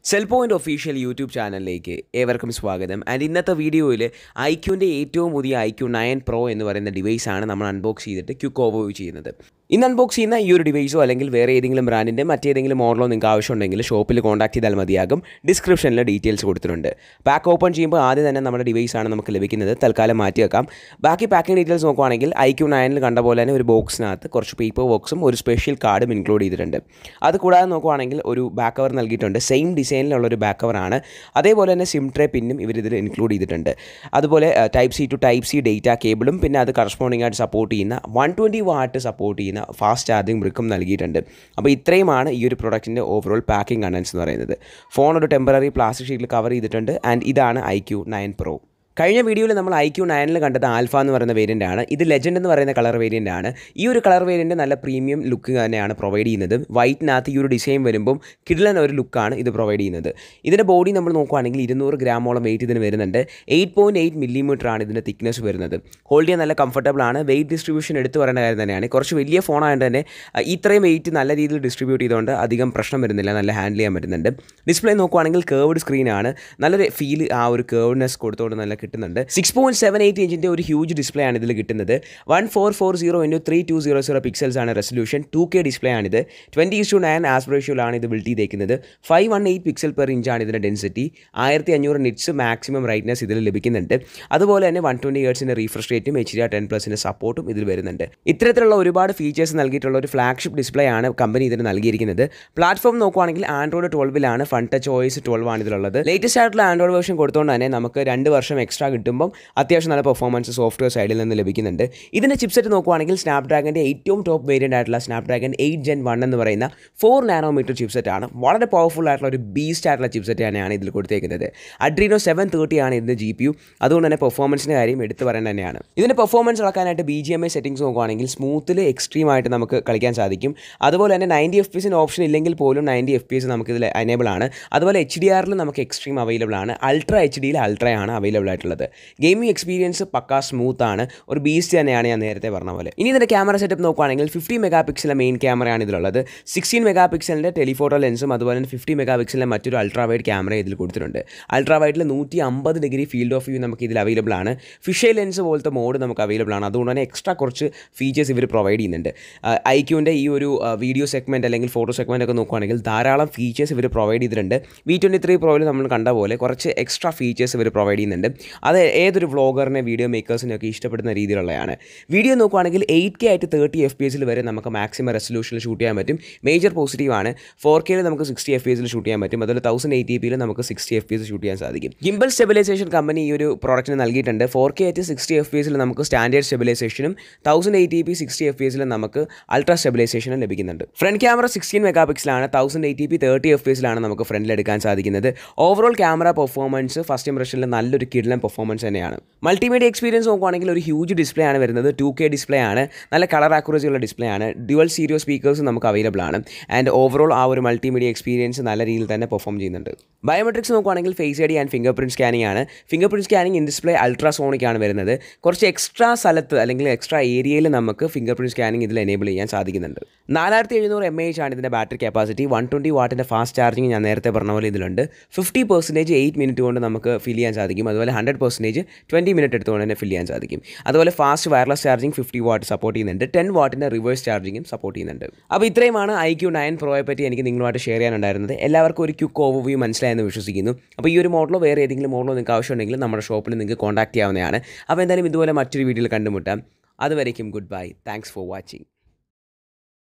cell point official YouTube ചാനലിലേക്ക് ഏവർക്കും സ്വാഗതം ആൻഡ് ഇന്നത്തെ വീഡിയോയിൽ ഐക്യുവിൻ്റെ ഏറ്റവും പുതിയ ഐക്യു നയൻ പ്രോ എന്ന് പറയുന്ന ഡിവൈസാണ് നമ്മൾ അൺബോക്സ് ചെയ്തിട്ട് ക്യുക്ക് ഓവർവ്യൂ ചെയ്യുന്നത് ഇന്ന് അൺബോക്സ് ചെയ്യുന്ന ഈ ഒരു ഡിവൈസോ അല്ലെങ്കിൽ വേറെ ഏതെങ്കിലും ബ്രാൻഡിൻ്റെ മറ്റേതെങ്കിലും മോഡലോ നിങ്ങൾക്ക് ആവശ്യമുണ്ടെങ്കിൽ ഷോപ്പിൽ കോൺടാക്ട് ചെയ്താൽ മതിയാകും ഡിസ്ക്രിപ്ഷനിൽ ഡീറ്റെയിൽസ് കൊടുത്തിട്ടുണ്ട് പാക്ക് ഓപ്പൺ ചെയ്യുമ്പോൾ ആദ്യം തന്നെ നമ്മുടെ ഡിവൈസാണ് നമുക്ക് ലഭിക്കുന്നത് തൽക്കാലം മാറ്റി വെക്കാം ബാക്കി പാക്കിംഗ് ഡീറ്റെയിൽസ് നോക്കുവാണെങ്കിൽ ഐക്യു നയനിൽ കണ്ട പോലെ തന്നെ ഒരു ബോക്സിനകത്ത് കുറച്ച് പേപ്പർ ബോക്സും ഒരു സ്പെഷ്യൽ കാർഡും ഇൻക്ലൂഡ് ചെയ്തിട്ടുണ്ട് അത് കൂടാതെ നോക്കുവാണെങ്കിൽ ഒരു ബാക്ക് കവർ നൽകിയിട്ടുണ്ട് സെയിം ഡിസൈനിലുള്ള ഒരു ബാക്ക് കവറാണ് അതേപോലെ തന്നെ സിം ട്രേ പിന്നും ഇവർ ഇതിൽ ഇൻക്ലൂഡ് ചെയ്തിട്ടുണ്ട് അതുപോലെ type C to type C data കേബിളും പിന്നെ അത് കറസ്പോണ്ടിങ് ആയിട്ട് സപ്പോർട്ട് ചെയ്യുന്ന വൺ ട്വൻറ്റി വാട്ട് സപ്പോർട്ട് ചെയ്യുന്ന ഫാസ്റ്റ് ചാർജിങ് ബ്രിക്കും നൽകിയിട്ടുണ്ട് അപ്പോൾ ഇത്രയുമാണ് ഈ ഒരു പ്രൊഡക്റ്റിൻ്റെ ഓവറോൾ പാക്കിംഗ് കണ്ടൻസ് എന്ന് പറയുന്നത് ഫോൺ ഒരു ടെമ്പററി പ്ലാസ്റ്റിക് ഷീറ്റിൽ കവർ ചെയ്തിട്ടുണ്ട് ആൻഡ് ഇതാണ് ഐ ക്യു നയൻ പ്രോ കഴിഞ്ഞ വീഡിയോയിൽ നമ്മൾ ഐ ക്യു നയനിൽ കണ്ടത് ആൽഫ എന്ന് പറയുന്ന വേരിയൻ്റ് ആണ് ഇത് ലെജൻഡ് എന്ന് പറയുന്ന കളർ വേരിയൻ്റ് ആണ് ഈ ഒരു കളർ വേരിയൻ്റ് നല്ല പ്രീമിയം ലുക്ക് തന്നെയാണ് പ്രൊവൈഡ് ചെയ്യുന്നത് വൈറ്റിനകത്ത് ഈ ഒരു ഡിസൈൻ വരുമ്പം കിഡിലൻ ഒരു ലുക്കാണ് ഇത് പ്രൊവൈഡ് ചെയ്യുന്നത് ഇതിൻ്റെ ബോഡി നമ്മൾ നോക്കുകയാണെങ്കിൽ ഇരുന്നൂറ് ഗ്രാമോളം വെയിറ്റ് ഇതിന് വരുന്നുണ്ട് എയ്റ്റ് പോയിൻറ്റ് എയ്റ്റ് മില്ലിമീറ്റർ ആണ് ഇതിൻ്റെ തിക്നെസ് വരുന്നത് ഹോൾഡ് ചെയ്യാൻ നല്ല കംഫർട്ടബിൾ ആണ് വെയിറ്റ് ഡിസ്ട്രിബ്യൂഷൻ എടുത്ത് പറയുന്ന കാര്യം തന്നെയാണ് കുറച്ച് വലിയ ഫോണായതുകൊണ്ട് തന്നെ അഹ് ഇത്രയും വെയിറ്റ് നല്ല രീതിയിൽ ഡിസ്ട്രിബ്യൂട്ട് ചെയ്തുകൊണ്ട് അധികം പ്രശ്നം വരുന്നില്ല നല്ല ഹാൻഡിൽ ചെയ്യാൻ പറ്റുന്നുണ്ട് ഡിസ്പ്ലേ നോക്കുവാണെങ്കിൽ കേർവ്ഡ് സ്ക്രീനാണ് നല്ലൊരു ഫീൽ ആ ഒരു കേർവ്നെസ് കൊടുത്തുകൊണ്ട് നല്ല കിട്ടുന്നുണ്ട് സിക്സ് പോയിൻറ്റ് സെവൻ എയ്റ്റ് ഇഞ്ചിൻ്റെ ഒരു ഹ്യൂജ് ഡിസ്പ്ലേ ആണ് ഇതിൽ കിട്ടുന്നത് one four four zero into three two zero zero pixels ആണ് റെസൊല്യൂഷൻ ടു കെ ഡിസ്പ്ലേ ആണിത് ട്വൻറ്റി ടു നയൻ ആസ്പിറേഷ്യലാണ് ഇത് ബിൽഡ് ചെയ്തേക്കുന്നത് five one eight pixel per ഇഞ്ചാണ് ഇതിൻ്റെ ഡെൻസിറ്റി ആയിരത്തി അഞ്ഞൂറ് നിറ്റ്സ് മാക്സിമം റൈറ്റ്നസ് ഇതിൽ ലഭിക്കുന്നുണ്ട് അതുപോലെ തന്നെ വൺ ട്വൻറ്റി ഹേർട്സിൻ്റെ റീഫ്രഷ് റേറ്റും എച്ച് ഡി ആർ ടെൻ പ്ലസിൻ്റെ സപ്പോർട്ടും ഇതിൽ വരുന്നുണ്ട് ഇത്തരത്തിലുള്ള ഒരുപാട് ഫീച്ചേഴ്സ് നൽകിയിട്ടുള്ള ഒരു ഫ്ലാഗ്ഷിപ്പ് ഡിസ്പ്ലേ ആണ് കമ്പനി ഇതിന് നൽകിയിരിക്കുന്നത് പ്ലാറ്റ്ഫോം നോക്കുവാണെങ്കിൽ ആൻഡ്രോയിഡ് ട്വൽവിലാണ് ഫൺ ടച്ച് ഓയിസ് ട്വൽവ് ആണ് ഇതിലുള്ളത് ലേറ്റസ്റ്റ് ആയിട്ടുള്ള ആൻഡ്രോയിഡ് വേർഷൻ കൊടുത്തുകൊണ്ട് തന്നെ നമുക്ക് രണ്ട് വർഷം എക്സ്ട്രാ കിട്ടുമ്പം അത്യാവശ്യം നല്ല പെർഫോമൻസ് സോഫ്റ്റ്വെയർ സൈഡിൽ നിന്ന് ലഭിക്കുന്നുണ്ട് ഇതിൻ്റെ ചിപ്സെറ്റ് നോക്കുവാണെങ്കിൽ സ്നാപ്ഡ്രാഗൻ്റെ ഏറ്റവും ടോപ്പ് വേരിയൻ്റ് ആയിട്ടുള്ള സ്നാപ്ഡ്രാഗൺ എയ്റ്റ് ജെൻ വൺ എന്ന് പറയുന്ന ഫോർ നാനോമീറ്റർ ചിപ്സെറ്റ് ആണ് വളരെ പവർഫുൾ ആയിട്ടുള്ള ഒരു ബീസ്റ്റ് ആയിട്ടുള്ള ചിപ്സെറ്റ് തന്നെയാണ് ഇതിൽ കൊടുത്തേക്കുന്നത് അഡ്രീനോ സെവൻ തേർട്ടി ആണ് ഇതിൻ്റെ ജി പി യു അതുകൊണ്ട് തന്നെ പെർഫോമൻസിൻ്റെ കാര്യം എടുത്തു പറയേണ്ടത് തന്നെയാണ് ഇതിൻ്റെ പെർഫോമൻസ് അളക്കാനായിട്ട് B G M I settings നോക്കുവാണെങ്കിൽ സ്മൂത്തിൽ എക്സ്ട്രീം ആയിട്ട് നമുക്ക് കളിക്കാൻ സാധിക്കും അതുപോലെ തന്നെ നയൻറ്റി എഫ് പി എസിൻ്റെ ഓപ്ഷൻ ഇല്ലെങ്കിൽ പോലും നയൻറ്റി എഫ് പി എസ് നമുക്ക് ഇതിൽ അനേബിൾ ആണ് അതുപോലെ എച്ച് ഡി ആറിൽ നമുക്ക് എക്സ്ട്രീം അവൈലബിൾ ആണ് അൾട്രാ എച്ച് ഡിയിൽ അൾട്രയാണ് അവൈലബിൾ ആയിട്ടുള്ളത് ഗെയിമിംഗ് എക്സ്പീരിയൻസ് പക്കാ സ്മൂത്ത് ആണ് ഒരു ബീസ്റ്റ് തന്നെയാണ് ഞാൻ നേരത്തെ പറഞ്ഞ പോലെ ഇനി ഇതിൻ്റെ ക്യാമറ സെറ്റപ്പ് നോക്കുവാണെങ്കിൽ ഫിഫ്റ്റി മെഗാ പിക്സലിലെ മെയിൻ ക്യാമറയാണ് ഇതിലുള്ളത് സിക്സ്റ്റീൻ മെഗാ പിക്സലിൻ്റെ ടെലിഫോട്ടോ ലെൻസും അതുപോലെ തന്നെ ഫിഫ്റ്റി മെഗാ പിക്സലിൻ്റെ മറ്റൊരു അൾട്രാ വൈഡ് ക്യാമറ ഇതിൽ കൊടുത്തിട്ടുണ്ട് അൾട്രാ വൈഡിൽ നൂറ്റി അമ്പത് ഡിഗ്രി ഫീൽഡ് ഓഫ് വ്യൂ നമുക്ക് ഇതിൽ അവൈലബിൾ ആണ് ഫിഷേ ലെൻസ് പോലത്തെ മോഡ് നമുക്ക് അവൈലബിൾ ആണ് അതുകൊണ്ട് തന്നെ എക്സ്ട്രാ കുറച്ച് ഫീച്ചേഴ്സ് ഇവർ പ്രൊവൈഡ് ചെയ്യുന്നുണ്ട് ഐക്യുവിൻ്റെ ഈ ഒരു വീഡിയോ സെഗ്മെൻറ്റ് അല്ലെങ്കിൽ ഫോട്ടോ സെഗ്മെൻ്റ് ഒക്കെ നോക്കുവാണെങ്കിൽ ധാരാളം ഫീച്ചേഴ്സ് ഇവർ പ്രൊവൈഡ് ചെയ്തിട്ടുണ്ട് വി ട്വൻറ്റി ത്രീ പ്രോയിൽ നമ്മൾ കണ്ട പോലെ കുറച്ച് എക്സ്ട്രാ ഫീച്ചേഴ്സ് ഇവർ പ്രൊവൈഡ് ചെയ്യുന്നുണ്ട് അത് ഏതൊരു വ്ളോഗറിനെ വീഡിയോ മേക്കേഴ്സിനെയൊക്കെ ഇഷ്ടപ്പെടുന്ന രീതിയിലുള്ളതാണ് വീഡിയോ നോക്കുവാണെങ്കിൽ എയ്റ്റ് കെ ആയിട്ട് തേർട്ടി എഫ് പി എസിൽ വരെ നമുക്ക് മാക്സിമം റെസൊല്യൂഷനിൽ ഷൂട്ട് ചെയ്യാൻ പറ്റും മേജർ പോസിറ്റീവ് ആണ് ഫോർ കെയിൽ നമുക്ക് സിക്സ്റ്റി എഫ് പി എസിൽ ഷൂട്ട് ചെയ്യാൻ പറ്റും അതുപോലെ തൗസൻഡ് എയ്റ്റി പിയിൽ നമുക്ക് sixty F P S shoot ചെയ്യാൻ സാധിക്കും ഗിംബൽ സ്റ്റെബിലൈസേഷൻ കമ്പനി ഈ ഒരു പ്രോഡക്റ്റിന് നൽകിയിട്ടുണ്ട് ഫോർ കെ ആയിട്ട് സിക്സ്റ്റി എഫ് പി എസിൽ നമുക്ക് സ്റ്റാൻഡേർഡ് സ്റ്റെബിലൈസേഷനും thousand eighty P sixty F P എസിൽ നമുക്ക് അൾട്രാ സ്റ്റെബിലൈസേഷനും ലഭിക്കുന്നുണ്ട് ഫ്രണ്ട് ക്യാമറ സിക്സ്റ്റീൻ മെഗാ പിക്സലാണ് thousand eighty P thirty F P എസിലാണ് നമുക്ക് ഫ്രണ്ടിൽ എടുക്കാൻ സാധിക്കുന്നത് ഓവറോൾ ക്യാമറ പെർഫോമൻസ് ഫസ്റ്റ് ഇംപ്രഷനിൽ നല്ലൊരു കിഡ്ലൻ പെർഫോമൻസ് തന്നെയാണ് മൾട്ടിമീഡിയ എക്സ്പീരിയൻസ് നോക്കുവാണെങ്കിൽ ഒരു ഹ്യൂജ് ഡിസ്പ്ലേ ആണ് വരുന്നത് ടു കെ ഡിസ്പ്ലേ ആണ് നല്ല കളർ ആക്യുറസി ഉള്ള ഡിസ്പ്ലേ ആണ് ഡ്യുവൽ സീരിയോ സ്പീക്കേഴ്സ് നമുക്ക് അവൈലബിൾ ആണ് ആൻഡ് ഓവറോൾ ആ ഒരു മൾട്ടിമീഡിയ എക്സ്പീരിയൻസ് നല്ല രീതിയിൽ തന്നെ പെർഫോം ചെയ്യുന്നുണ്ട് ബയോമെട്രിക്സ് നോക്കുവാണെങ്കിൽ face I D and fingerprint scanning ആണ് fingerprint scanning in display ultrasonic ആണ് വരുന്നത് കുറച്ച് എക്സ്ട്രാ സ്ഥലത്ത് അല്ലെങ്കിൽ എക്സ്ട്രാ ഏരിയയിൽ നമുക്ക് ഫിംഗർ പ്രിൻറ്റ് സ്കാനിങ് ഇതിൽ എനേബിൾ ചെയ്യാൻ സാധിക്കുന്നുണ്ട് നാലായിരത്തി എഴുന്നൂറ് എം എച്ച് ആണ് ഇതിൻ്റെ ബാറ്ററി കപ്പാസിറ്റി വൺ ട്വൻറ്റി വാട്ടിൻ്റെ ഫാസ്റ്റ് ചാർജിങ് ഞാൻ നേരത്തെ പറഞ്ഞ പോലെ ഇതിലുണ്ട് ഫിഫ്റ്റി പെർസെൻറ്റേജ് എയ്റ്റ് മിനിറ്റ് കൊണ്ട് നമുക്ക് ഫിൽ ചെയ്യാൻ സാധിക്കും അതുപോലെ ഹൺഡ്രഡ് പെർസെൻറ്റേജ് ട്വൻറ്റി മിനിറ്റ് എടുത്തുകൊണ്ട് തന്നെ ഫിൽ ചെയ്യാൻ സാധിക്കും അതുപോലെ fast wireless charging fifty watt support ചെയ്യുന്നുണ്ട് ടെൻ വാട്ടിൻ്റെ റിവേഴ്സ് ചാർജിങ്ങും സപ്പോർട്ട് ചെയ്യുന്നുണ്ട് അപ്പോൾ ഇത്രയുമാണ് ഐ ക്യു നയൻ പ്രോയെ പറ്റി എനിക്ക് നിങ്ങളുമായിട്ട് ഷെയർ ചെയ്യാനുണ്ടായിരുന്നത് എല്ലാവർക്കും ഒരു ക്യുക്ക് ഓവർവ്യൂ മനസ്സിലായെന്ന് വിശ്വസിക്കുന്നു അപ്പോൾ ഈ ഒരു മോഡലോ വേറെ ഏതെങ്കിലും മോഡലോ നിങ്ങൾക്ക് ആവശ്യമുണ്ടെങ്കിൽ നമ്മുടെ ഷോപ്പിൽ നിങ്ങൾക്ക് കോൺടാക്ട് ചെയ്യാവുന്നതാണ് അപ്പോൾ എന്തായാലും ഇതുപോലെ മറ്റൊരു വീഡിയോയിൽ കണ്ടുമുട്ടാം അതുവരേക്കും goodbye thanks for watching